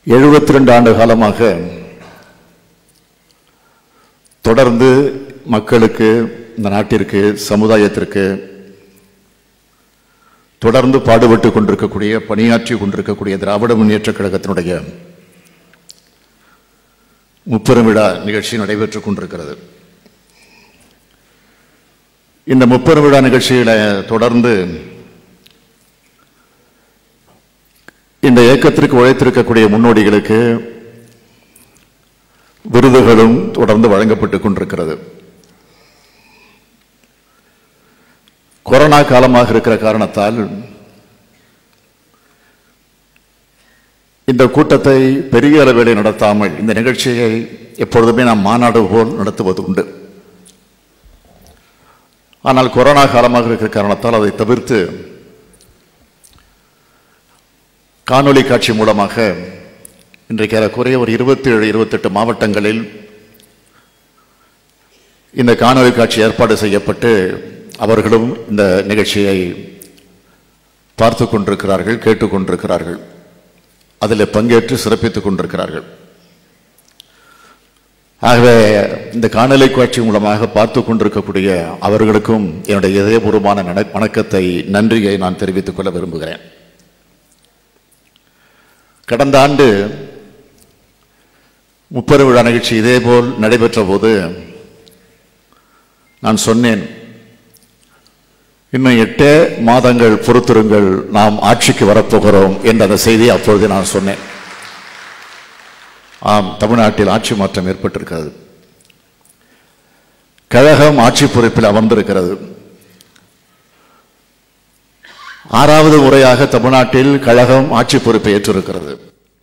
எழுபத்தி ரெண்டு ஆண்டு காலமாக தொடர்ந்து மக்களுக்கு இந்த நாட்டிற்கு சமுதாயத்திற்கு தொடர்ந்து பாடுபட்டு கொண்டிருக்கக்கூடிய பணியாற்றி கொண்டிருக்கக்கூடிய திராவிட முன்னேற்றக் கழகத்தினுடைய முப்பெரும் விழா நிகழ்ச்சி நடைபெற்றுக் கொண்டிருக்கிறது இந்த முப்பெரும் விழா நிகழ்ச்சியில தொடர்ந்து இந்த இயக்கத்திற்கு உழைத்திருக்கக்கூடிய முன்னோடிகளுக்கு விருதுகளும் தொடர்ந்து வழங்கப்பட்டுக் கொண்டிருக்கிறது கொரோனா காலமாக இருக்கிற காரணத்தால் இந்த கூட்டத்தை பெரிய அளவில் நடத்தாமல் இந்த நிகழ்ச்சியை எப்பொழுதுமே நாம் மாநாடு போல் நடத்துவது உண்டு ஆனால் கொரோனா காலமாக இருக்கிற காரணத்தால் அதை தவிர்த்து காணொளி காட்சி மூலமாக இன்றைக்கு ஏறக்குறைய ஒரு இருபத்தி ஏழு இருபத்தெட்டு மாவட்டங்களில் இந்த காணொளி காட்சி ஏற்பாடு செய்யப்பட்டு அவர்களும் இந்த நிகழ்ச்சியை பார்த்து கொண்டிருக்கிறார்கள் கேட்டுக்கொண்டிருக்கிறார்கள் அதில் பங்கேற்று சிறப்பித்துக் கொண்டிருக்கிறார்கள் ஆகவே இந்த காணொலி காட்சி மூலமாக பார்த்து கொண்டிருக்கக்கூடிய அவர்களுக்கும் என்னுடைய இதயபூர்வமான நட- வணக்கத்தை நன்றியை நான் தெரிவித்துக் கொள்ள விரும்புகிறேன் கடந்த ஆண்டு முப்பெரு விழா நிகழ்ச்சி இதேபோல் நடைபெற்ற போது நான் சொன்னேன் இன்னும் எட்டே மாதங்கள் பொறுத்திருங்கள் நாம் ஆட்சிக்கு வரப்போகிறோம் என்ற அந்த செய்தியை அப்பொழுது நான் சொன்னேன் ஆம் தமிழ்நாட்டில் ஆட்சி மாற்றம் ஏற்பட்டிருக்கிறது கழகம் ஆட்சி பொறுப்பில் அமர்ந்திருக்கிறது ஆறாவது முறையாக தமிழ்நாட்டில் கழகம் ஆட்சி பொறுப்பை ஏற்றிருக்கிறது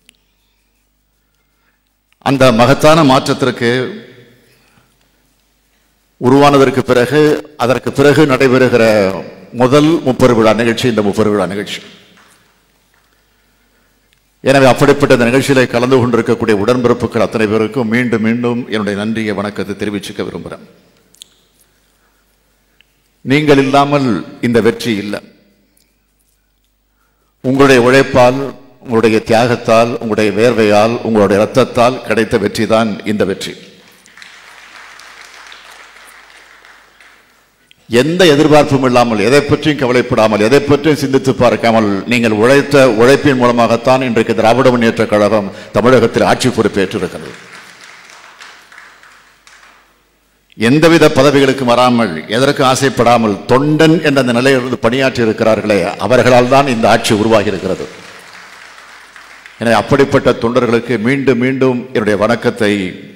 அந்த மகத்தான மாற்றத்திற்கு உருவானதற்கு பிறகு அதற்கு பிறகு நடைபெறுகிற முதல் முப்பெரு விழா நிகழ்ச்சி இந்த முப்பெரு விழா நிகழ்ச்சி எனவே அப்படிப்பட்ட இந்த நிகழ்ச்சியில கலந்து கொண்டிருக்கக்கூடிய உடன்பிறப்புகள் அத்தனை பேருக்கும் மீண்டும் மீண்டும் என்னுடைய நன்றியை வணக்கத்தை தெரிவிச்சுக்க விரும்புகிறேன் நீங்கள் இல்லாமல் இந்த வெற்றி இல்லை உங்களுடைய உழைப்பால் உங்களுடைய தியாகத்தால் உங்களுடைய வேர்வையால் உங்களுடைய ரத்தத்தால் கிடைத்த வெற்றி தான் இந்த வெற்றி எந்த எதிர்பார்ப்பும் இல்லாமல் எதை பற்றியும் கவலைப்படாமல் எதை பற்றியும் சிந்தித்து பார்க்காமல் நீங்கள் உழைத்த உழைப்பின் மூலமாகத்தான் இன்றைக்கு திராவிட முன்னேற்ற கழகம் தமிழகத்தில் ஆட்சி பொறுப்பேற்றிருக்கிறது எந்தவித பதவிகளுக்கும் வராமல் எதற்கும் ஆசைப்படாமல் தொண்டன் என்ற அந்த நிலையிலிருந்து பணியாற்றி இருக்கிறார்களே அவர்களால் தான் இந்த ஆட்சி உருவாகி இருக்கிறது எனவே அப்படிப்பட்ட தொண்டர்களுக்கு மீண்டும் மீண்டும் என்னுடைய வணக்கத்தை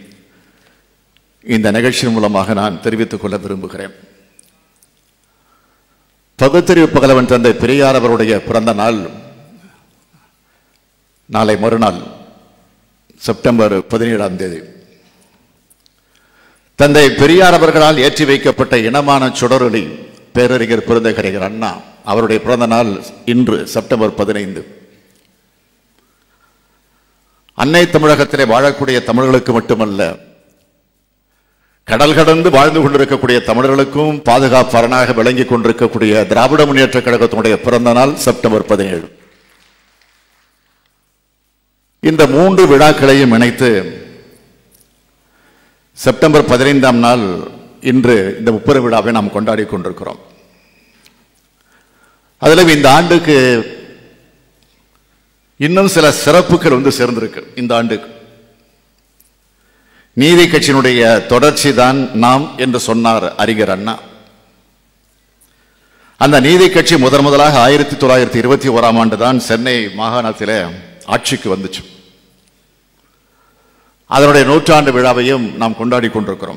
இந்த நிகழ்ச்சியின் மூலமாக நான் தெரிவித்துக் கொள்ள விரும்புகிறேன் பகுத்தறிவு பகலவன் தந்தை பெரியார் அவருடைய பிறந்த நாள் நாளை மறுநாள் செப்டம்பர் பதினேழாம் தேதி தந்தை பெரியார் அவர்களால் ஏற்றி வைக்கப்பட்ட இனமான சுடரொலி பேரறிஞர் பெருந்தகரையர் அண்ணா அவருடைய பிறந்த நாள் இன்று செப்டம்பர் பதினைந்து அன்னை தமிழகத்திலே வாழக்கூடிய தமிழர்களுக்கு மட்டுமல்ல கடல் கடந்து வாழ்ந்து கொண்டிருக்கக்கூடிய தமிழர்களுக்கும் பாதுகாப்பாளனாக விளங்கிக் கொண்டிருக்கக்கூடிய திராவிட முன்னேற்ற கழகத்தினுடைய பிறந்த நாள் செப்டம்பர் பதினேழு இந்த மூன்று விழாக்களையும் இணைத்து செப்டம்பர் பதினைந்தாம் நாள் இன்று இந்த முப்பெரு விழாவை நாம் கொண்டாடி கொண்டிருக்கிறோம் அதில் இந்த ஆண்டுக்கு இன்னும் சில சிறப்புகள் வந்து சேர்ந்திருக்கு இந்த ஆண்டுக்கு நீதி கட்சியினுடைய தொடர்ச்சி தான் நாம் என்று சொன்னார் அறிஞர் அண்ணா அந்த நீதி கட்சி முதன் முதலாக ஆயிரத்தி தொள்ளாயிரத்தி இருபத்தி ஓராம் ஆண்டு தான் சென்னை மாகாணத்தில் ஆட்சிக்கு வந்துச்சு அதனுடைய நூற்றாண்டு விழாவையும் நாம் கொண்டாடி கொண்டிருக்கிறோம்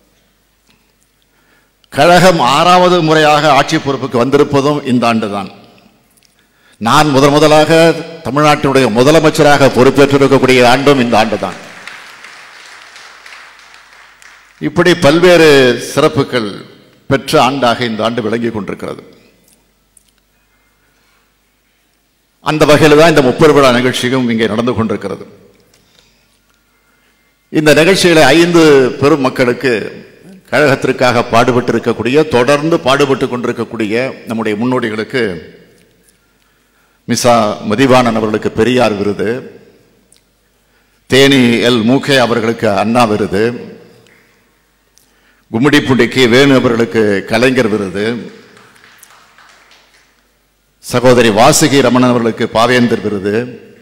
கழகம் ஆறாவது முறையாக ஆட்சி பொறுப்புக்கு வந்திருப்பதும் இந்த ஆண்டுதான் நான் முதன் முதலாக தமிழ்நாட்டினுடைய முதலமைச்சராக பொறுப்பேற்றிருக்கக்கூடிய ஆண்டும் இந்த ஆண்டுதான் இப்படி பல்வேறு சிறப்புகள் பெற்ற ஆண்டாக இந்த ஆண்டு விளங்கிக் கொண்டிருக்கிறது அந்த வகையில் தான் இந்த முப்பெரு விழா நிகழ்ச்சியும் இங்கே நடந்து கொண்டிருக்கிறது இந்த நிகழ்ச்சியில ஐந்து பெரும் மக்களுக்கு கழகத்திற்காக பாடுபட்டு இருக்கக்கூடிய தொடர்ந்து பாடுபட்டு கொண்டிருக்கக்கூடிய நம்முடைய முன்னோடிகளுக்கு மிசா மதிவாணன் அவர்களுக்கு பெரியார் விருது தேனி எல் மூகே அவர்களுக்கு அண்ணா விருது கும்மிடிப்பூண்டிக்கு வேணு அவர்களுக்கு கலைஞர் விருது சகோதரி வாசுகி ரமணன் அவர்களுக்கு பாவேந்தர் விருது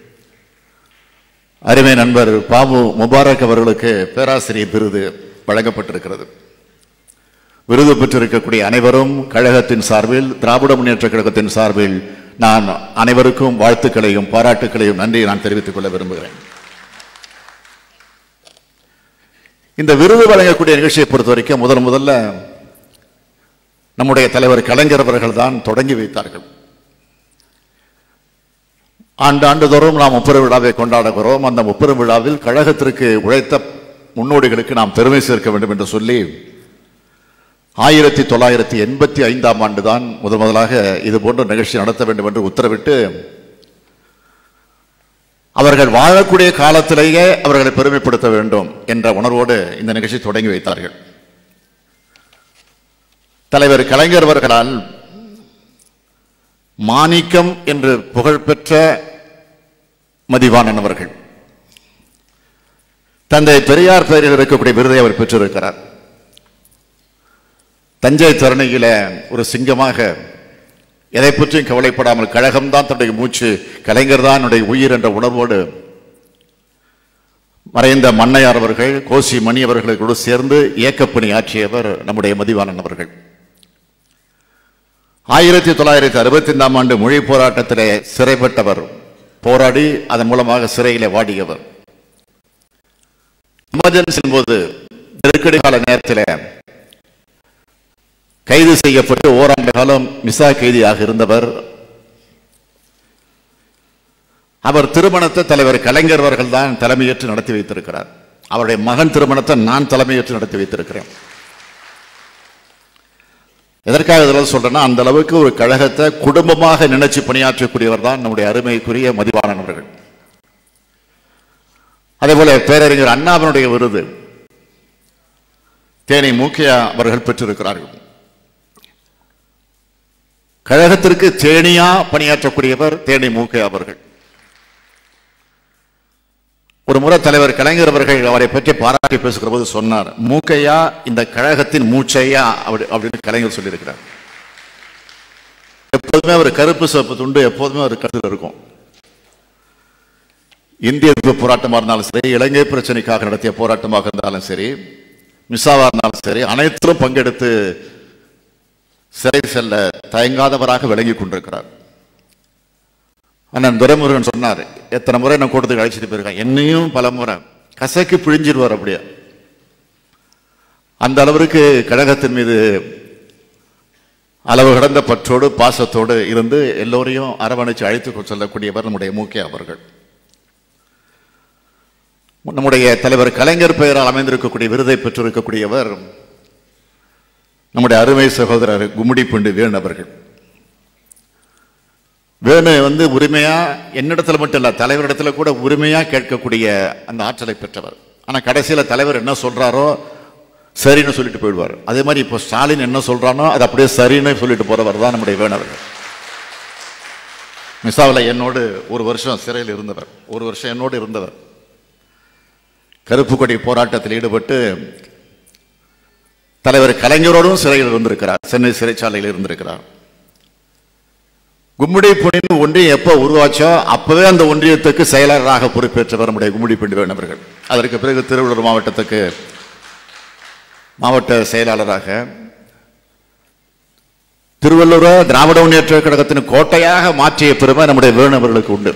அருமை நண்பர் பாபு முபாரக் அவர்களுக்கு பேராசிரியர் விருது வழங்கப்பட்டிருக்கிறது விருது பெற்றிருக்கக்கூடிய அனைவரும் கழகத்தின் சார்பில் திராவிட முன்னேற்ற கழகத்தின் சார்பில் நான் அனைவருக்கும் வாழ்த்துக்களையும் பாராட்டுக்களையும் நன்றி நான் தெரிவித்துக் கொள்ள விரும்புகிறேன் இந்த விருது வழங்கக்கூடிய நிகழ்ச்சியை பொறுத்த வரைக்கும் முதல் முதல்ல நம்முடைய தலைவர் கலைஞர் அவர்கள் தான் தொடங்கி வைத்தார்கள் ஆண்டு ஆண்டுதோறும் நாம் முப்பெரும் விழாவை கொண்டாடுகிறோம் அந்த முப்பெரும் விழாவில் கழகத்திற்கு உழைத்த முன்னோடிகளுக்கு நாம் பெருமை சேர்க்க வேண்டும் என்று சொல்லி ஆயிரத்தி தொள்ளாயிரத்தி எண்பத்தி ஐந்தாம் ஆண்டு தான் முதன் முதலாக இது போன்ற நிகழ்ச்சி நடத்த வேண்டும் என்று உத்தரவிட்டு அவர்கள் வாழக்கூடிய காலத்திலேயே அவர்களை பெருமைப்படுத்த வேண்டும் என்ற உணர்வோடு இந்த நிகழ்ச்சி தொடங்கி வைத்தார்கள் தலைவர் கலைஞர் அவர்களால் மாணிக்கம் என்று புகழ்பெற்ற மதிவாணன் அவர்கள் தந்தை பெரியார் பெயரில் இருக்கக்கூடிய விருதை அவர் பெற்றிருக்கிறார் தஞ்சை தரணியில ஒரு சிங்கமாக எதை பற்றியும் கவலைப்படாமல் கழகம்தான் தன்னுடைய மூச்சு கலைஞர் தான் என்னுடைய உயிர் என்ற உணர்வோடு மறைந்த மன்னையார் அவர்கள் கோசி மணி அவர்களோடு சேர்ந்து இயக்கப்பணி ஆற்றியவர் நம்முடைய மதிவாணன் அவர்கள் ஆயிரத்தி தொள்ளாயிரத்தி அறுபத்தி ஐந்தாம் ஆண்டு மொழி போராட்டத்திலே சிறைப்பட்டவர் போராடி அதன் மூலமாக சிறையிலே வாடியவர் எமர்ஜென்சியின் போது நெருக்கடி கால நேரத்தில் கைது செய்யப்பட்டு ஓராண்டு காலம் மிசா கைதியாக இருந்தவர் அவர் திருமணத்தை தலைவர் கலைஞர் அவர்கள் தான் தலைமையேற்று நடத்தி வைத்திருக்கிறார் அவருடைய மகன் திருமணத்தை நான் தலைமையேற்று நடத்தி வைத்திருக்கிறேன் எதற்காக இதெல்லாம் சொல்றேன்னா அந்த அளவுக்கு ஒரு கழகத்தை குடும்பமாக நினைச்சு பணியாற்றக்கூடியவர் தான் நம்முடைய அருமைக்குரிய மதிவாணன் அவர்கள் அதே போல பேரறிஞர் அண்ணாவினுடைய விருது தேனி மூக்கியா அவர்கள் பெற்றிருக்கிறார்கள் கழகத்திற்கு தேனியா பணியாற்றக்கூடியவர் தேனி மூக்கியா அவர்கள் ஒரு முறை தலைவர் கலைஞர் அவர்கள் அவரை பற்றி பாராட்டி பேசுகிற போது சொன்னார் மூக்கையா இந்த கழகத்தின் மூச்சையா அப்படி அப்படின்னு கலைஞர் சொல்லியிருக்கிறார் எப்போதுமே அவர் கருப்பு சிவப்பு துண்டு எப்போதுமே அவர் கருத்தில் இருக்கும் இந்திய எதிர்ப்பு போராட்டமாக இருந்தாலும் சரி இலங்கை பிரச்சனைக்காக நடத்திய போராட்டமாக இருந்தாலும் சரி மிஸ்ஸாவா இருந்தாலும் சரி அனைத்திலும் பங்கெடுத்து சிறை செல்ல தயங்காதவராக விளங்கி கொண்டிருக்கிறார் அண்ணன் துரைமுருகன் சொன்னார் எத்தனை முறை நான் கூட்டத்துக்கு அழைச்சிட்டு போயிருக்கேன் என்னையும் பல முறை கசக்கி பிழிஞ்சிருவார் அப்படியே அந்த அளவிற்கு கழகத்தின் மீது அளவு கடந்த பற்றோடு பாசத்தோடு இருந்து எல்லோரையும் அரவணைச்சு அழைத்து செல்லக்கூடியவர் நம்முடைய மூக்கிய அவர்கள் நம்முடைய தலைவர் கலைஞர் பெயரால் அமைந்திருக்கக்கூடிய விருதை பெற்றிருக்கக்கூடியவர் நம்முடைய அருமை சகோதரர் கும்மிடி பண்டு வேணு அவர்கள் வேணு வந்து உரிமையா என்னிடத்துல மட்டும் இல்ல தலைவரிடத்துல கூட உரிமையா கேட்கக்கூடிய அந்த ஆற்றலை பெற்றவர் ஆனா கடைசியில தலைவர் என்ன சொல்றாரோ சரின்னு சொல்லிட்டு போயிடுவார் அதே மாதிரி இப்போ ஸ்டாலின் என்ன சொல்றானோ அது அப்படியே சரின்னு சொல்லிட்டு போறவர் தான் நம்முடைய வேணவர்கள் மிசாவில் என்னோடு ஒரு வருஷம் சிறையில் இருந்தவர் ஒரு வருஷம் என்னோடு இருந்தவர் கருப்பு கொடி போராட்டத்தில் ஈடுபட்டு தலைவர் கலைஞரோடும் சிறையில் இருந்திருக்கிறார் சென்னை சிறைச்சாலையில் இருந்திருக்கிறார் கும்மிடி புனின் ஒன்றியம் எப்போ உருவாச்சோ அப்பவே அந்த ஒன்றியத்துக்கு செயலராக பொறுப்பேற்றவர் நம்முடைய கும்மிடி பண்டிவன் அவர்கள் அதற்கு பிறகு திருவள்ளூர் மாவட்டத்துக்கு மாவட்ட செயலாளராக திருவள்ளூர திராவிட முன்னேற்ற கழகத்தின் கோட்டையாக மாற்றிய பெருமை நம்முடைய வேணு அவர்களுக்கு உண்டு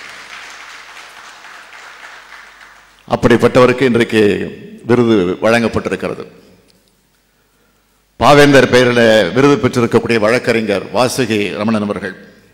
அப்படிப்பட்டவருக்கு இன்றைக்கு விருது வழங்கப்பட்டிருக்கிறது பாவேந்தர் பெயரில் விருது பெற்றிருக்கக்கூடிய வழக்கறிஞர் வாசுகி ரமணன் அவர்கள்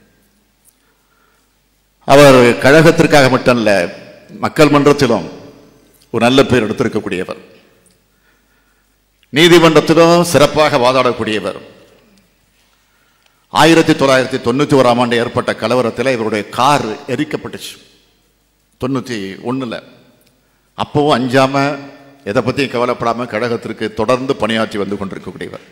அவர் கழகத்திற்காக மட்டுமல்ல மக்கள் மன்றத்திலும் ஒரு நல்ல பெயர் எடுத்திருக்கக்கூடியவர் நீதிமன்றத்திலும் சிறப்பாக வாதாடக்கூடியவர் ஆயிரத்தி தொள்ளாயிரத்தி தொண்ணூத்தி ஓராம் ஆண்டு ஏற்பட்ட கலவரத்தில் இவருடைய கார் எரிக்கப்பட்டுச்சு தொண்ணூத்தி ஒண்ணுல அப்பவும் அஞ்சாம எதை பற்றியும் கவலைப்படாம கழகத்திற்கு தொடர்ந்து பணியாற்றி வந்து கொண்டிருக்கக்கூடியவர்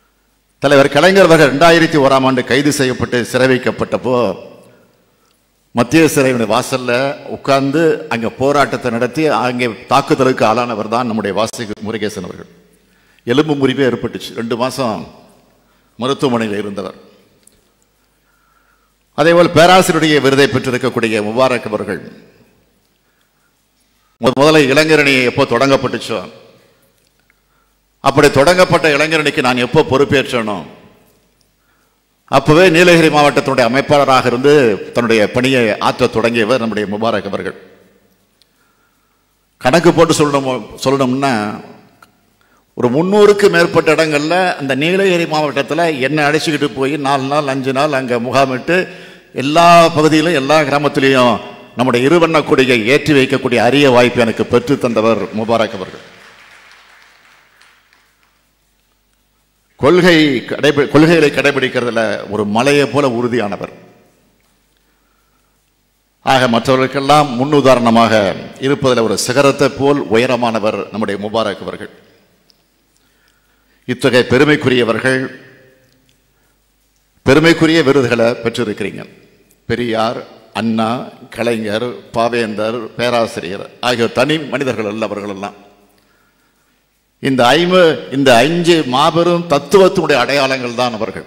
தலைவர் கலைஞர் அவர்கள் ரெண்டாயிரத்தி ஓராம் ஆண்டு கைது செய்யப்பட்டு சிறை வைக்கப்பட்டப்போ மத்திய சிறையுடைய வாசல்ல உட்கார்ந்து அங்க போராட்டத்தை நடத்தி அங்கே தாக்குதலுக்கு ஆளானவர் தான் நம்முடைய வாசி முருகேசன் அவர்கள் எலும்பு முறிவே ஏற்பட்டுச்சு ரெண்டு மாசம் மருத்துவமனையில் இருந்தவர் அதேபோல் பேராசிரியருடைய விருதை பெற்றிருக்கக்கூடிய முபாரக் அவர்கள் முத- முதல்ல இளைஞரணி எப்போ தொடங்கப்பட்டுச்சோ அப்படி தொடங்கப்பட்ட இளைஞரணிக்கு நான் எப்போ பொறுப்பேற்றனோ அப்பவே நீலகிரி மாவட்டத்தினுடைய அமைப்பாளராக இருந்து தன்னுடைய பணியை ஆற்றத் தொடங்கியவர் நம்முடைய முபாரக் அவர்கள் கணக்கு போட்டு சொல்லணும் சொல்லணும்னா ஒரு முந்நூறுக்கு மேற்பட்ட இடங்கள்ல அந்த நீலகிரி மாவட்டத்தில் என்னை அழைச்சிக்கிட்டு போய் நாலு நாள் அஞ்சு நாள் அங்கே முகாமிட்டு எல்லா பகுதியிலும் எல்லா கிராமத்திலையும் நம்முடைய இருவண்ண கொடியை ஏற்றி வைக்கக்கூடிய அரிய வாய்ப்பு எனக்கு பெற்று தந்தவர் முபாரக் அவர்கள் கொள்கை கடைபி கொள்கைகளை கடைபிடிக்கிறதுல ஒரு மலையை போல உறுதியானவர் ஆக மற்றவர்களுக்கெல்லாம் முன்னுதாரணமாக இருப்பதில் ஒரு சிகரத்தை போல் உயரமானவர் நம்முடைய முபாரக் அவர்கள் இத்தகைய பெருமைக்குரியவர்கள் பெருமைக்குரிய விருதுகளை பெற்றிருக்கிறீங்க பெரியார் அண்ணா கலைஞர் பாவேந்தர் பேராசிரியர் ஆகிய தனி மனிதர்கள் அல்ல அவர்கள் எல்லாம் இந்த ஐமு இந்த அஞ்சு மாபெரும் தத்துவத்தினுடைய அடையாளங்கள் தான் அவர்கள்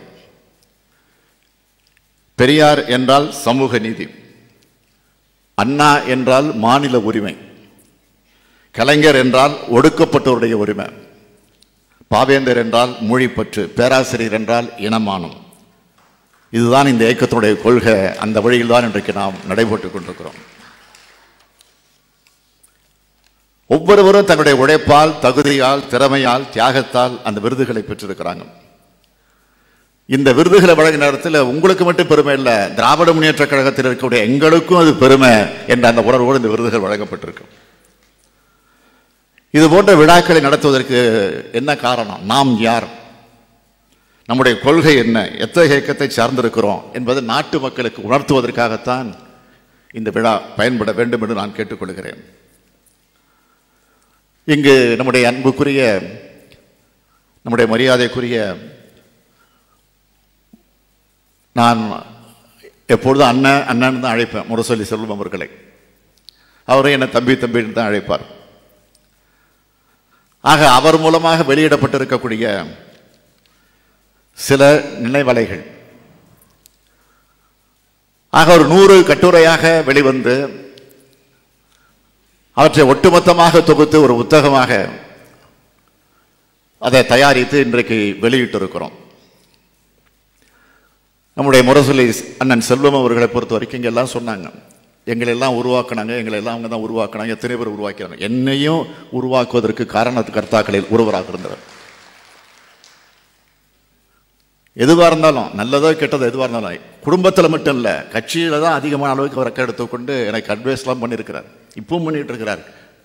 பெரியார் என்றால் சமூக நீதி அண்ணா என்றால் மாநில உரிமை கலைஞர் என்றால் ஒடுக்கப்பட்டவருடைய உரிமை பாவேந்தர் என்றால் மொழிப்பற்று பேராசிரியர் என்றால் இனமானம் இதுதான் இந்த இயக்கத்தினுடைய கொள்கை அந்த வழியில் தான் இன்றைக்கு நாம் நடைபெற்றுக் கொண்டிருக்கிறோம் ஒவ்வொருவரும் தன்னுடைய உழைப்பால் தகுதியால் திறமையால் தியாகத்தால் அந்த விருதுகளை பெற்றிருக்கிறாங்க இந்த விருதுகளை வழங்கின நேரத்தில் உங்களுக்கு மட்டும் பெருமை இல்லை திராவிட முன்னேற்ற கழகத்தில் இருக்கக்கூடிய எங்களுக்கும் அது பெருமை என்ற அந்த உணர்வோடு இந்த விருதுகள் வழங்கப்பட்டிருக்கு இது போன்ற விழாக்களை நடத்துவதற்கு என்ன காரணம் நாம் யார் நம்முடைய கொள்கை என்ன எத்தகைய இயக்கத்தை சார்ந்திருக்கிறோம் என்பதை நாட்டு மக்களுக்கு உணர்த்துவதற்காகத்தான் இந்த விழா பயன்பட வேண்டும் என்று நான் கேட்டுக்கொள்கிறேன் இங்கு நம்முடைய அன்புக்குரிய நம்முடைய மரியாதைக்குரிய நான் எப்பொழுதும் அண்ணன் அண்ணன் தான் அழைப்பேன் முரசொலி செல்வம் அவர்களை அவரை என்னை தம்பி தம்பின்னு தான் அழைப்பார் ஆக அவர் மூலமாக வெளியிடப்பட்டிருக்கக்கூடிய சில நினைவலைகள் ஆக ஒரு நூறு கட்டுரையாக வெளிவந்து அவற்றை ஒட்டுமொத்தமாக தொகுத்து ஒரு புத்தகமாக அதை தயாரித்து இன்றைக்கு வெளியிட்டிருக்கிறோம் நம்முடைய முரசொலி அண்ணன் செல்வம் அவர்களை பொறுத்த வரைக்கும் இங்க எல்லாம் சொன்னாங்க எங்களை எல்லாம் உருவாக்குனாங்க எங்களை எல்லாம் அவங்க தான் உருவாக்குனாங்க எத்தனை பேர் உருவாக்கிறாங்க என்னையும் உருவாக்குவதற்கு காரணத்து கர்த்தாக்களில் ஒருவராக இருந்தவர் எதுவாக இருந்தாலும் நல்லதோ கெட்டதோ எதுவாக இருந்தாலும் குடும்பத்தில் மட்டும் இல்லை கட்சியில் தான் அதிகமான அளவுக்கு அவர் எடுத்து கொண்டு எனக்கு அட்வைஸ்லாம் பண்ணியிருக்கிறார் இப்பவும் பண்ணிட்டு இருக்கிறார்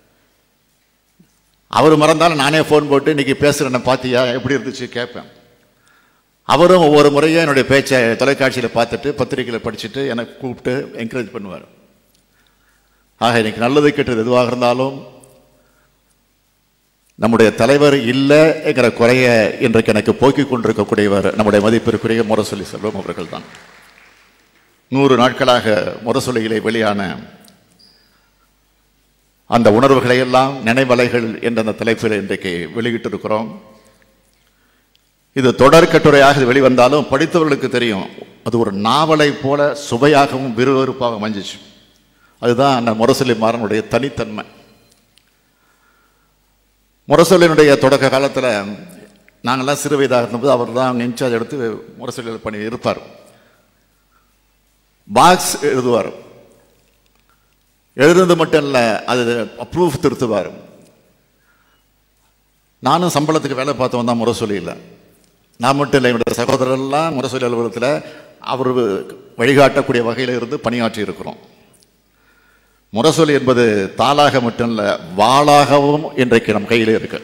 அவர் மறந்தாலும் நானே ஃபோன் போட்டு இன்னைக்கு பேசுகிறேன் பார்த்தியா எப்படி இருந்துச்சு கேட்பேன் அவரும் ஒவ்வொரு முறையும் என்னுடைய பேச்சை தொலைக்காட்சியில் பார்த்துட்டு பத்திரிகையில் படிச்சுட்டு எனக்கு கூப்பிட்டு என்கரேஜ் பண்ணுவார் ஆக இன்னைக்கு நல்லது கெட்டது எதுவாக இருந்தாலும் நம்முடைய தலைவர் இல்லைங்கிற குறைய இன்றைக்கு எனக்கு போக்கிக் கொண்டிருக்கக்கூடியவர் நம்முடைய மதிப்பிற்குரிய முரசொலி செல்வம் அவர்கள் தான் நூறு நாட்களாக முரசொலியிலே வெளியான அந்த உணர்வுகளை எல்லாம் நினைவலைகள் என்ற அந்த தலைப்பில் இன்றைக்கு வெளியிட்டிருக்கிறோம் இது தொடர் கட்டுரையாக இது வெளிவந்தாலும் படித்தவர்களுக்கு தெரியும் அது ஒரு நாவலை போல சுவையாகவும் விறுவிறுப்பாகவும் அமைஞ்சிச்சு அதுதான் அந்த முரசொலி மாறனுடைய தனித்தன்மை முரசொலியினுடைய தொடக்க காலத்தில் நாங்கள்லாம் சிறு வயதாக இருந்தபோது அவர் தான் இன்சார்ஜ் எடுத்து முரசொலியில் பண்ணி இருப்பார் பாக்ஸ் எழுதுவார் எழுதுனது மட்டும் இல்லை அது அப்ரூவ் திருத்துவார் நானும் சம்பளத்துக்கு வேலை பார்த்தவன் தான் முரசொலியில் நான் மட்டும் இல்லை என்னுடைய சகோதரர்லாம் முரசொலி அலுவலகத்தில் அவர் வழிகாட்டக்கூடிய வகையில் இருந்து பணியாற்றி இருக்கிறோம் முரசொலி என்பது தாளாக மட்டும் இல்லை வாளாகவும் இன்றைக்கு நம் கையில் இருக்கு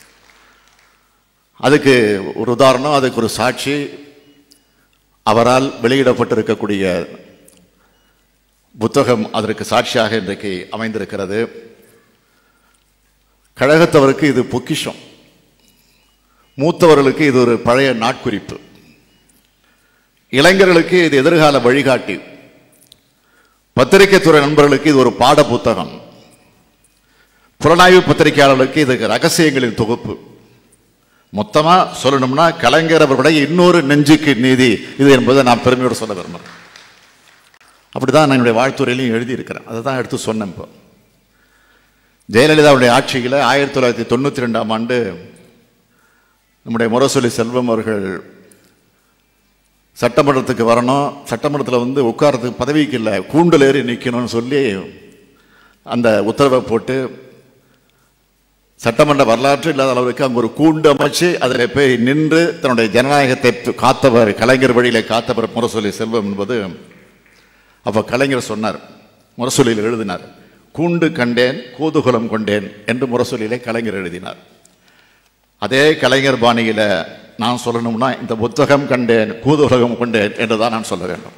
அதுக்கு ஒரு உதாரணம் அதுக்கு ஒரு சாட்சி அவரால் வெளியிடப்பட்டிருக்கக்கூடிய புத்தகம் அதற்கு சாட்சியாக இன்றைக்கு அமைந்திருக்கிறது கழகத்தவருக்கு இது பொக்கிஷம் மூத்தவர்களுக்கு இது ஒரு பழைய நாட்குறிப்பு இளைஞர்களுக்கு இது எதிர்கால வழிகாட்டி பத்திரிகை துறை நண்பர்களுக்கு இது ஒரு பாட புத்தகம் புலனாய்வு பத்திரிகையாளர்களுக்கு இது ரகசியங்களின் தொகுப்பு மொத்தமா சொல்லணும்னா கலைஞர் அவர்களுடைய இன்னொரு நெஞ்சுக்கு நீதி இது என்பதை நான் பெருமையோடு சொல்ல விரும்புகிறேன் அப்படிதான் நான் என்னுடைய வாழ்த்துறையிலையும் எழுதியிருக்கிறேன் அதை தான் எடுத்து சொன்னேன் இப்போ ஜெயலலிதாவுடைய ஆட்சியில் ஆயிரத்தி தொள்ளாயிரத்தி தொண்ணூற்றி ரெண்டாம் ஆண்டு நம்முடைய முரசொலி செல்வம் அவர்கள் சட்டமன்றத்துக்கு வரணும் சட்டமன்றத்தில் வந்து உட்காரத்துக்கு பதவிக்கு இல்லை கூண்டல் ஏறி நிற்கணும்னு சொல்லி அந்த உத்தரவை போட்டு சட்டமன்ற வரலாற்று இல்லாத அளவுக்கு அங்கே ஒரு கூண்டு அமைச்சு அதில் போய் நின்று தன்னுடைய ஜனநாயகத்தை காத்தவர் கலைஞர் வழியிலே காத்தவர் முரசொலி செல்வம் என்பது அப்போ கலைஞர் சொன்னார் முரசொலியில் எழுதினார் கூண்டு கண்டேன் கூதுகுலம் கொண்டேன் என்று முரசொலியிலே கலைஞர் எழுதினார் அதே கலைஞர் பாணியில நான் சொல்லணும்னா இந்த புத்தகம் கண்டேன் கூதுலகம் கொண்டேன் என்றுதான் நான் சொல்ல வேண்டும்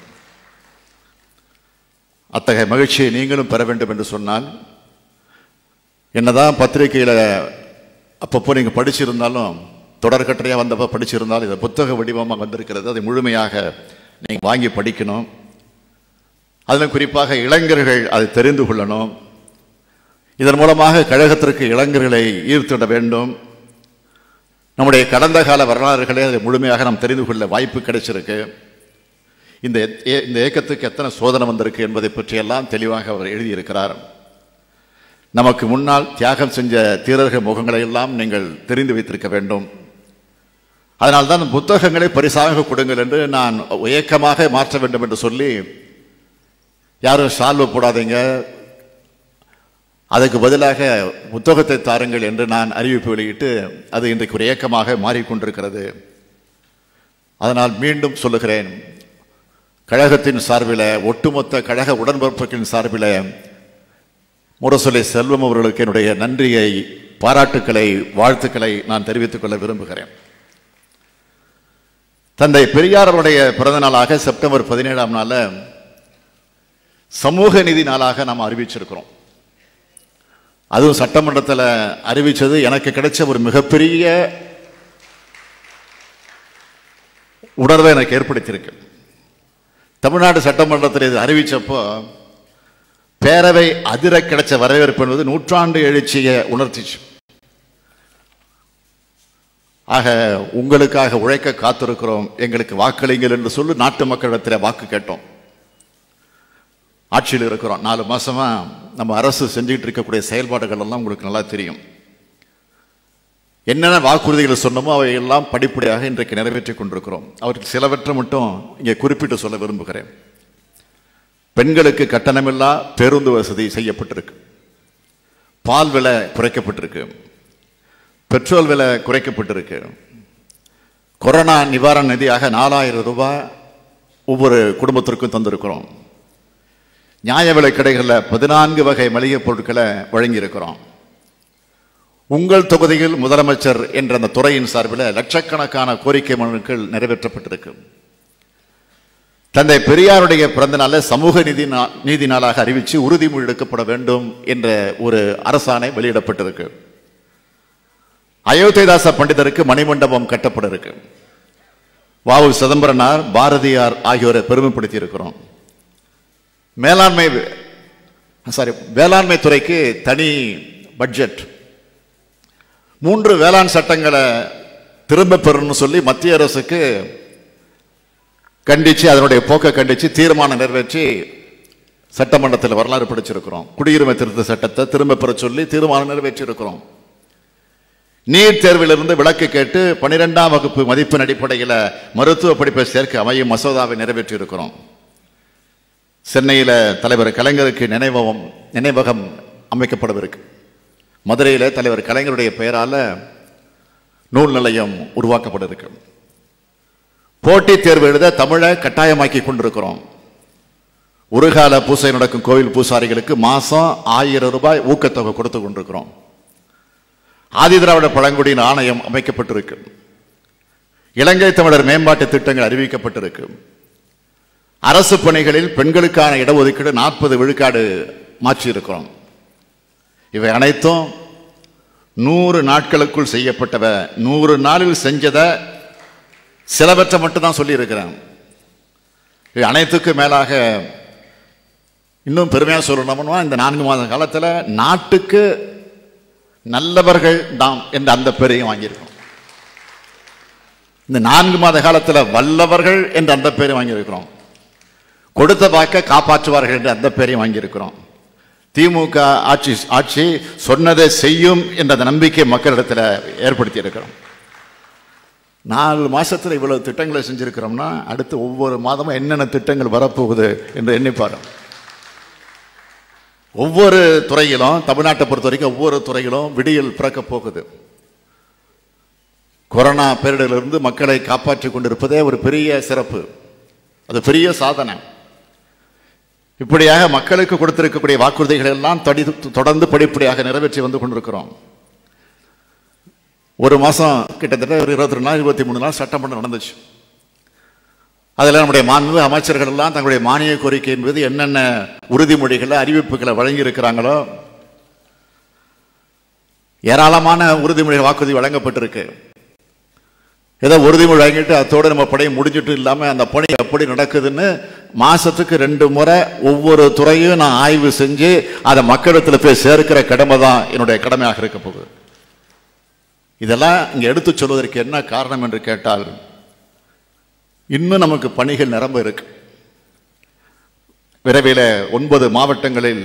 அத்தகைய மகிழ்ச்சியை நீங்களும் பெற வேண்டும் என்று சொன்னால் என்னதான் பத்திரிகையில் அப்பப்போ நீங்கள் படிச்சிருந்தாலும் தொடர்கட்டுரையாக வந்தப்போ படிச்சிருந்தாலும் இது புத்தக வடிவமாக வந்திருக்கிறது அதை முழுமையாக நீங்கள் வாங்கி படிக்கணும் அதிலும் குறிப்பாக இளைஞர்கள் அதை தெரிந்து கொள்ளணும் இதன் மூலமாக கழகத்திற்கு இளைஞர்களை ஈர்த்திட வேண்டும் நம்முடைய கடந்த கால வரலாறுகளே அதை முழுமையாக நாம் தெரிந்து கொள்ள வாய்ப்பு கிடைச்சிருக்கு இந்த ஏ- இந்த இயக்கத்துக்கு எத்தனை சோதனை வந்திருக்கு என்பதை பற்றியெல்லாம் தெளிவாக அவர் எழுதியிருக்கிறார் நமக்கு முன்னால் தியாகம் செஞ்ச தீரர்கள் முகங்களை எல்லாம் நீங்கள் தெரிந்து வைத்திருக்க வேண்டும் அதனால்தான் புத்தகங்களை பரிசாக கொடுங்கள் என்று நான் இயக்கமாக மாற்ற வேண்டும் என்று சொல்லி யாரும் சால்வை போடாதீங்க அதுக்கு பதிலாக புத்தகத்தை தாருங்கள் என்று நான் அறிவிப்பு வெளியிட்டு அது இன்றைக்கு ஒரு இயக்கமாக மாறிக்கொண்டிருக்கிறது அதனால் மீண்டும் சொல்லுகிறேன் கழகத்தின் சார்பில் ஒட்டுமொத்த கழக உடன்பிறப்புகளின் சார்பில் முரசொலி செல்வம் அவர்களுக்கு என்னுடைய நன்றியை பாராட்டுக்களை வாழ்த்துக்களை நான் தெரிவித்துக் கொள்ள விரும்புகிறேன் தந்தை பெரியார் அவருடைய பிறந்த நாளாக செப்டம்பர் பதினேழாம் நாள்ல சமூக நீதி நாளாக நாம் அறிவிச்சிருக்கிறோம் அதுவும் சட்டமன்றத்தில் அறிவிச்சது எனக்கு கிடைச்ச ஒரு மிகப்பெரிய உணர்வை எனக்கு ஏற்படுத்தியிருக்கு தமிழ்நாடு சட்டமன்றத்தில் இது அறிவிச்சப்போ பேரவை அதிர கிடைச்ச வரவேற்பு என்பது நூற்றாண்டு எழுச்சியை உணர்த்திச்சு ஆக உங்களுக்காக உழைக்க காத்திருக்கிறோம் எங்களுக்கு வாக்களிங்கள் என்று சொல்லி நாட்டு மக்களிடத்தில் வாக்கு கேட்டோம் ஆட்சியில் இருக்கிறோம் நாலு மாசமா நம்ம அரசு செஞ்சுக்கிட்டு இருக்கக்கூடிய செயல்பாடுகள் எல்லாம் உங்களுக்கு நல்லா தெரியும் என்னென்ன வாக்குறுதிகள் சொன்னமோ அவை எல்லாம் படிப்படியாக இன்றைக்கு நிறைவேற்றிக் கொண்டிருக்கிறோம் அவற்றில் சிலவற்றை மட்டும் இங்கே குறிப்பிட்டு சொல்ல விரும்புகிறேன் பெண்களுக்கு கட்டணமில்லா பேருந்து வசதி செய்யப்பட்டிருக்கு பால் விலை குறைக்கப்பட்டிருக்கு பெட்ரோல் விலை குறைக்கப்பட்டிருக்கு கொரோனா நிவாரண நிதியாக நாலாயிரம் ரூபாய் ஒவ்வொரு குடும்பத்திற்கும் தந்திருக்கிறோம் நியாய விலை கடைகளில் பதினான்கு வகை மளிகைப் பொருட்களை வழங்கியிருக்கிறோம் உங்கள் தொகுதியில் முதலமைச்சர் என்ற அந்த துறையின் சார்பில் லட்சக்கணக்கான கோரிக்கை மனுக்கள் நிறைவேற்றப்பட்டிருக்கு தந்தை பெரியாருடைய பிறந்த நாளை சமூக நீதி நா- நீதி நாளாக அறிவித்து உறுதிமொழி எடுக்கப்பட வேண்டும் என்ற ஒரு அரசாணை வெளியிடப்பட்டிருக்கு அயோத்திதாச பண்டிதருக்கு மணிமண்டபம் கட்டப்பட இருக்கு வாவு சிதம்பரனார் பாரதியார் ஆகியோரை பெருமைப்படுத்தி இருக்கிறோம் மேலாண்மை சாரி வேளாண்மை துறைக்கு தனி பட்ஜெட் மூன்று வேளாண் சட்டங்களை திரும்ப பெறணும்னு சொல்லி மத்திய அரசுக்கு கண்டிச்சு அதனுடைய போக்கை கண்டிச்சு தீர்மானம் நிறைவேற்றி சட்டமன்றத்தில் வரலாறு படிச்சிருக்கிறோம் குடியுரிமை திருத்த சட்டத்தை திரும்ப பெற சொல்லி தீர்மானம் நிறைவேற்றி இருக்கிறோம் நீட் தேர்விலிருந்து விலக்கு கேட்டு பனிரெண்டாம் வகுப்பு மதிப்பெண் அடிப்படையில் மருத்துவ படிப்பை சேர்க்க அமையும் மசோதாவை நிறைவேற்றி இருக்கிறோம் சென்னையில் தலைவர் கலைஞருக்கு நினைவகம் நினைவகம் அமைக்கப்படவிருக்கு மதுரையில் தலைவர் கலைஞருடைய பெயரால நூல் நிலையம் உருவாக்கப்பட இருக்கு போட்டித் தேர்வு எழுத தமிழை கட்டாயமாக்கி கொண்டிருக்கிறோம் ஒரு கால பூசை நடக்கும் கோவில் பூசாரிகளுக்கு மாசம் ஆயிரம் ரூபாய் ஊக்கத்தொகை கொடுத்து கொண்டிருக்கிறோம் ஆதிதிராவிட பழங்குடியின் ஆணையம் அமைக்கப்பட்டிருக்கு இலங்கை தமிழர் மேம்பாட்டு திட்டங்கள் அறிவிக்கப்பட்டிருக்கு அரசு பணிகளில் பெண்களுக்கான இடஒதுக்கீடு நாற்பது விழுக்காடு மாற்றி இருக்கிறோம் இவை அனைத்தும் நூறு நாட்களுக்குள் செய்யப்பட்டவ நூறு நாளில் செஞ்சதை சிலவற்றை மட்டும் தான் சொல்லியிருக்கிறேன் இவை அனைத்துக்கும் மேலாக இன்னும் பெருமையாக சொல்லணும்னா இந்த நான்கு மாத காலத்தில் நாட்டுக்கு நல்லவர்கள் நாம் என்ற அந்த பெயரையும் வாங்கியிருக்கோம் இந்த நான்கு மாத காலத்தில் வல்லவர்கள் என்ற அந்த பெயரை வாங்கியிருக்கிறோம் கொடுத்த வாக்க காப்பாற்றுவார்கள் என்ற அந்த பெயரையும் வாங்கியிருக்கிறோம் திமுக ஆட்சி ஆட்சி சொன்னதை செய்யும் என்ற அந்த நம்பிக்கை மக்களிடத்தில் ஏற்படுத்தி இருக்கிறோம் நாலு மாசத்துல இவ்வளவு திட்டங்களை செஞ்சிருக்கிறோம்னா அடுத்து ஒவ்வொரு மாதமும் என்னென்ன திட்டங்கள் வரப்போகுது என்று எண்ணிப்பாரு ஒவ்வொரு துறையிலும் தமிழ்நாட்டை பொறுத்த வரைக்கும் ஒவ்வொரு துறையிலும் விடியல் பிறக்க போகுது கொரோனா பேரிடரிலிருந்து மக்களை காப்பாற்றி கொண்டிருப்பதே ஒரு பெரிய சிறப்பு அது பெரிய சாதனை இப்படியாக மக்களுக்கு கொடுத்திருக்கக்கூடிய வாக்குறுதிகள் எல்லாம் தடி தொடர்ந்து படிப்படியாக நிறைவேற்றி வந்து கொண்டிருக்கிறோம் ஒரு மாதம் கிட்டத்தட்ட ஒரு இருபத்தி ரெண்டு நாள் இருபத்தி மூணு நாள் சட்டமன்றம் நடந்துச்சு அதில் நம்முடைய மாண்பு அமைச்சர்கள் எல்லாம் தங்களுடைய மானிய கோரிக்கை என்பது என்னென்ன உறுதிமொழிகளை அறிவிப்புகளை வழங்கி இருக்கிறாங்களோ ஏராளமான உறுதிமொழி வாக்குறுதி வழங்கப்பட்டிருக்கு ஏதோ உறுதிமொழி வழங்கிட்டு அதோடு நம்ம படையை முடிஞ்சிட்டு இல்லாமல் அந்த பணி எப்படி நடக்குதுன்னு மாசத்துக்கு ரெண்டு முறை ஒவ்வொரு துறையும் நான் ஆய்வு செஞ்சு அதை மக்களிடத்தில் போய் சேர்க்கிற கடமை தான் என்னுடைய கடமையாக இருக்க போகுது இதெல்லாம் இங்கே எடுத்து சொல்வதற்கு என்ன காரணம் என்று கேட்டால் இன்னும் நமக்கு பணிகள் நிரம்ப இருக்கு விரைவில் ஒன்பது மாவட்டங்களில்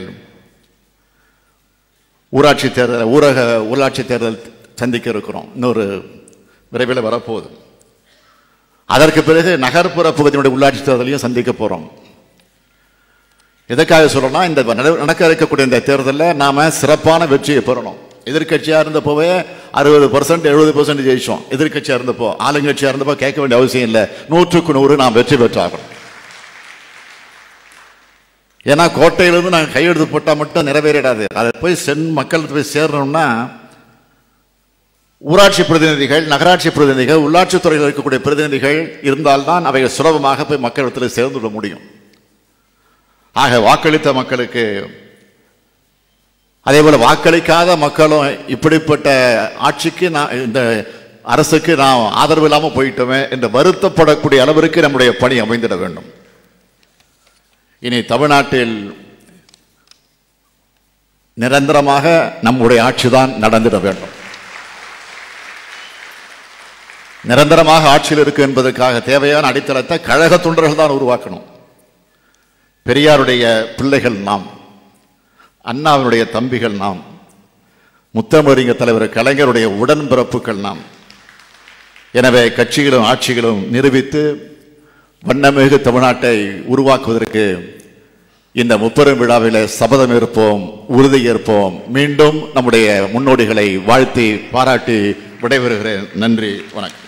ஊராட்சி தேர்தல் ஊரக உள்ளாட்சி தேர்தல் சந்திக்க இருக்கிறோம் இன்னொரு விரைவில் வரப்போகுது அதற்கு பிறகு நகர்ப்புற பகுதியினுடைய உள்ளாட்சி தேர்தலையும் சந்திக்க போகிறோம் எதற்காக சொல்லணும்னா இந்த நட- நடக்க இருக்கக்கூடிய இந்த தேர்தலில் நாம சிறப்பான வெற்றியை பெறணும் எதிர்க்கட்சியாக இருந்தப்போவே அறுபது பர்சன்ட் எழுபது பர்சன்ட் ஜெயிச்சோம் எதிர்க்கட்சியாக இருந்தப்போ ஆளுங்கட்சியாக இருந்தப்போ கேட்க வேண்டிய அவசியம் இல்லை நூற்றுக்கு நூறு நாம் வெற்றி பெற்றாகணும் ஏன்னா கோட்டையிலிருந்து நாங்கள் கையெழுத்து போட்டால் மட்டும் நிறைவேறிடாது அதை போய் சென் மக்களுக்கு போய் சேரணும்னா ஊராட்சி பிரதிநிதிகள் நகராட்சி பிரதிநிதிகள் உள்ளாட்சித் துறையில் இருக்கக்கூடிய பிரதிநிதிகள் இருந்தால்தான் அவைகள் சுலபமாக போய் மக்களிடத்தில் சேர்ந்து விட முடியும் ஆக வாக்களித்த மக்களுக்கு அதே போல வாக்களிக்காத மக்களும் இப்படிப்பட்ட ஆட்சிக்கு நான் இந்த அரசுக்கு நாம் ஆதரவு இல்லாமல் போயிட்டோமே என்று வருத்தப்படக்கூடிய அளவிற்கு நம்முடைய பணி அமைந்திட வேண்டும் இனி தமிழ்நாட்டில் நிரந்தரமாக நம்முடைய ஆட்சிதான் நடந்திட வேண்டும் நிரந்தரமாக ஆட்சியில் இருக்கு என்பதற்காக தேவையான அடித்தளத்தை கழக தொண்டர்கள் தான் உருவாக்கணும் பெரியாருடைய பிள்ளைகள் நாம் அண்ணாவினுடைய தம்பிகள் நாம் முத்தமிழறிஞ தலைவர் கலைஞருடைய உடன்பிறப்புகள் நாம் எனவே கட்சிகளும் ஆட்சிகளும் நிரூபித்து வண்ணமிகு தமிழ்நாட்டை உருவாக்குவதற்கு இந்த முப்பெரும் விழாவிலே சபதம் ஏற்போம் உறுதி ஏற்போம் மீண்டும் நம்முடைய முன்னோடிகளை வாழ்த்தி பாராட்டி விடைபெறுகிறேன் நன்றி வணக்கம்